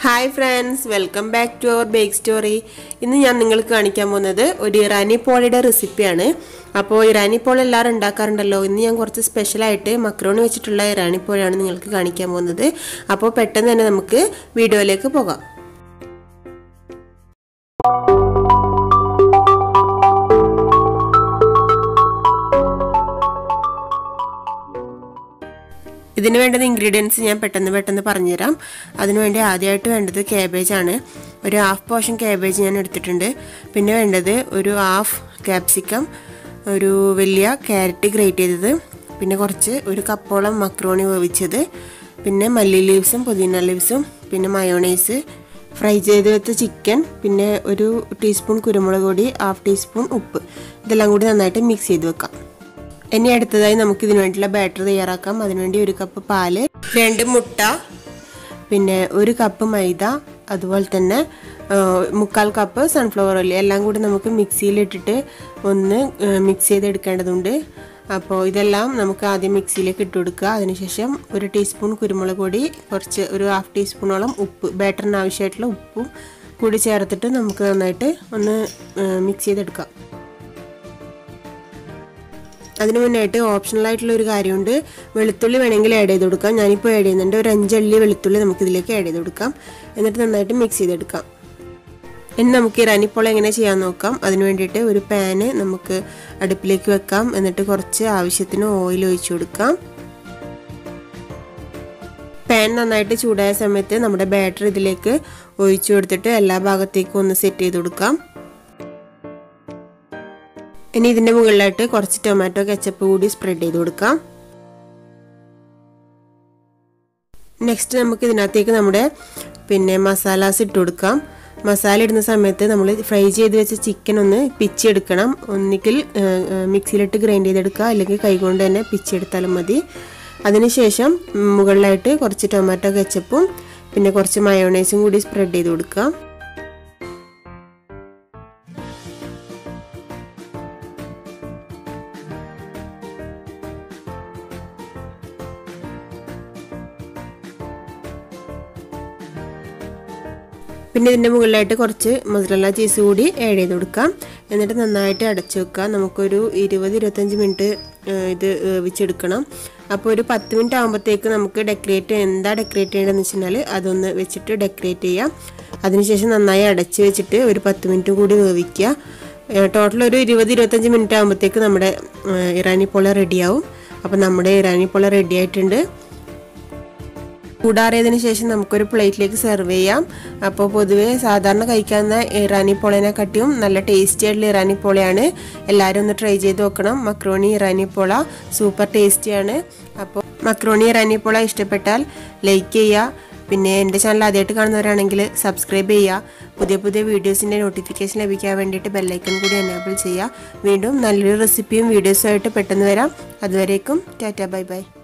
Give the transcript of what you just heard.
hi friends welcome back to our bake story ഇന്ന് ഞാൻ നിങ്ങൾക്ക് കാണിക്കാൻ പോകുന്നത് ഒരു ഇറാനി പോളയുടെ റെസിപ്പിയാണ് അപ്പോൾ ഇറാനി പോള എല്ലാവരും ഉണ്ടാക്കാറുണ്ടല്ലോ ഇന്ന് ഞാൻ കുറച്ച് സ്പെഷ്യലായിട്ട് മക്രോണി വെച്ചിട്ടുള്ള ഇറാനി പോളയാണ് നിങ്ങൾക്ക് കാണിക്കാൻ പോകുന്നത് അപ്പോൾ പെട്ടെന്ന് തന്നെ നമുക്ക് വീഡിയോയിലേക്ക് പോകാം ഇതിന് വേണ്ടുന്ന ഇൻഗ്രീഡിയൻസ് ഞാൻ പെട്ടെന്ന് പെട്ടെന്ന് പറഞ്ഞുതരാം അതിനുവേണ്ടി ആദ്യമായിട്ട് വേണ്ടത് ക്യാബേജാണ് ഒരു ഹാഫ് പോർഷൻ ക്യാബേജ് ഞാൻ എടുത്തിട്ടുണ്ട് പിന്നെ വേണ്ടത് ഒരു ഹാഫ് ക്യാപ്സിക്കം ഒരു വലിയ ക്യാരറ്റ് ഗ്രേറ്റ് ചെയ്തത് പിന്നെ കുറച്ച് ഒരു കപ്പോളം മക്രോണി വേവിച്ചത് പിന്നെ മല്ലി ലീവ്സും പുതിന ലീവ്സും പിന്നെ മയോണൈസ് ഫ്രൈ ചെയ്ത് വെച്ച ചിക്കൻ പിന്നെ ഒരു ടീസ്പൂൺ കുരുമുളക് പൊടി ഹാഫ് ടീസ്പൂൺ ഉപ്പ് ഇതെല്ലാം കൂടി നന്നായിട്ട് മിക്സ് ചെയ്ത് വെക്കാം ഇനി അടുത്തതായി നമുക്ക് ഇതിനു വേണ്ടിയുള്ള ബാറ്റർ തയ്യാറാക്കാം അതിനുവേണ്ടി ഒരു കപ്പ് പാല് രണ്ട് മുട്ട പിന്നെ ഒരു കപ്പ് മൈദ അതുപോലെ തന്നെ മുക്കാൽ കപ്പ് സൺഫ്ലവർ ഓയിൽ എല്ലാം കൂടി നമുക്ക് മിക്സിയിലിട്ടിട്ട് ഒന്ന് മിക്സ് ചെയ്തെടുക്കേണ്ടതുണ്ട് അപ്പോൾ ഇതെല്ലാം നമുക്ക് ആദ്യം മിക്സിയിലേക്ക് ഇട്ട് കൊടുക്കുക അതിനുശേഷം ഒരു ടീസ്പൂൺ കുരുമുളക് പൊടി കുറച്ച് ഒരു ഹാഫ് ടീസ്പൂണോളം ഉപ്പ് ബാറ്ററിന് ആവശ്യമായിട്ടുള്ള ഉപ്പും കൂടി ചേർത്തിട്ട് നമുക്ക് നന്നായിട്ട് ഒന്ന് മിക്സ് ചെയ്തെടുക്കാം അതിന് മുന്നായിട്ട് ഓപ്ഷണൽ ആയിട്ടുള്ള ഒരു കാര്യമുണ്ട് വെളുത്തുള്ളി വേണമെങ്കിൽ ആഡ് ചെയ്ത് കൊടുക്കാം ഞാനിപ്പോൾ ആഡ് ചെയ്യുന്നുണ്ട് ഒരു അഞ്ചള്ളി വെളുത്തുള്ളി നമുക്ക് ഇതിലേക്ക് ആഡ് ചെയ്ത് കൊടുക്കാം എന്നിട്ട് നന്നായിട്ട് മിക്സ് ചെയ്തെടുക്കാം ഇനി നമുക്ക് ഇറാനിപ്പോൾ എങ്ങനെ ചെയ്യാൻ നോക്കാം അതിന് വേണ്ടിയിട്ട് ഒരു പാന് നമുക്ക് അടുപ്പിലേക്ക് വെക്കാം എന്നിട്ട് കുറച്ച് ആവശ്യത്തിന് ഓയിൽ ഒഴിച്ചു കൊടുക്കാം പാൻ നന്നായിട്ട് ചൂടായ സമയത്ത് നമ്മുടെ ബാറ്റർ ഇതിലേക്ക് ഒഴിച്ചു കൊടുത്തിട്ട് എല്ലാ ഭാഗത്തേക്കും ഒന്ന് സെറ്റ് ചെയ്ത് കൊടുക്കാം ഇനി ഇതിൻ്റെ മുകളിലായിട്ട് കുറച്ച് ടൊമാറ്റോ കെച്ചപ്പ് കൂടി സ്പ്രെഡ് ചെയ്ത് കൊടുക്കാം നെക്സ്റ്റ് നമുക്ക് ഇതിനകത്തേക്ക് നമ്മുടെ പിന്നെ മസാലാസ് ഇട്ട് കൊടുക്കാം മസാല ഇടുന്ന സമയത്ത് നമ്മൾ ഫ്രൈ ചെയ്ത് വെച്ച ചിക്കൻ ഒന്ന് പിച്ചെടുക്കണം ഒന്നിക്കിൽ മിക്സിയിലിട്ട് ഗ്രൈൻഡ് ചെയ്തെടുക്കുക അല്ലെങ്കിൽ കൈകൊണ്ട് തന്നെ പിച്ചെടുത്താലും മതി അതിനുശേഷം മുകളിലായിട്ട് കുറച്ച് ടൊമാറ്റോ കെച്ചപ്പും പിന്നെ കുറച്ച് മയോണൈസും കൂടി സ്പ്രെഡ് ചെയ്ത് കൊടുക്കാം പിന്നെ ഇതിൻ്റെ മുകളിലായിട്ട് കുറച്ച് മസാല ചീസ് കൂടി ആഡ് ചെയ്ത് കൊടുക്കാം എന്നിട്ട് നന്നായിട്ട് അടച്ചു വെക്കാം നമുക്കൊരു ഇരുപത് ഇരുപത്തഞ്ച് മിനിറ്റ് ഇത് വെച്ചെടുക്കണം അപ്പോൾ ഒരു പത്ത് മിനിറ്റ് ആകുമ്പോഴത്തേക്ക് നമുക്ക് ഡെക്കറേറ്റ് എന്താ ഡെക്കറേറ്റ് ചെയ്യേണ്ടതെന്ന് വെച്ചാൽ അതൊന്ന് വെച്ചിട്ട് ഡെക്കറേറ്റ് ചെയ്യാം അതിനുശേഷം നന്നായി അടച്ച് വെച്ചിട്ട് ഒരു പത്ത് മിനിറ്റ് കൂടി വേവിക്കുക ടോട്ടൽ ഒരു ഇരുപത് ഇരുപത്തഞ്ച് മിനിറ്റ് ആകുമ്പോഴത്തേക്ക് നമ്മുടെ ഇറാനി പോള റെഡിയാവും അപ്പോൾ നമ്മുടെ ഇറാനി പോള റെഡി ആയിട്ടുണ്ട് ചൂടാറിയതിന് ശേഷം നമുക്കൊരു പ്ലേറ്റിലേക്ക് സെർവ് ചെയ്യാം അപ്പോൾ പൊതുവേ സാധാരണ കഴിക്കാവുന്ന ഇറാനി പോളേനെ കട്ടിയും നല്ല ടേസ്റ്റി ആയിട്ടുള്ള ഇറാനി പോളയാണ് എല്ലാവരും ഒന്ന് ട്രൈ ചെയ്ത് നോക്കണം മക്രോണി ഇറാനി പോള സൂപ്പർ ടേസ്റ്റിയാണ് അപ്പോൾ മക്രോണി ഇറാനി പോള ഇഷ്ടപ്പെട്ടാൽ ലൈക്ക് ചെയ്യുക പിന്നെ എൻ്റെ ചാനൽ ആദ്യമായിട്ട് കാണുന്നവരാണെങ്കിൽ സബ്സ്ക്രൈബ് ചെയ്യുക പുതിയ പുതിയ വീഡിയോസിൻ്റെ നോട്ടിഫിക്കേഷൻ ലഭിക്കാൻ വേണ്ടിയിട്ട് ബെല്ലൈക്കൺ കൂടി എനേബിൾ ചെയ്യുക വീണ്ടും നല്ലൊരു റെസിപ്പിയും വീഡിയോസുമായിട്ട് പെട്ടെന്ന് വരാം അതുവരേക്കും ടാറ്റ ബൈ ബൈ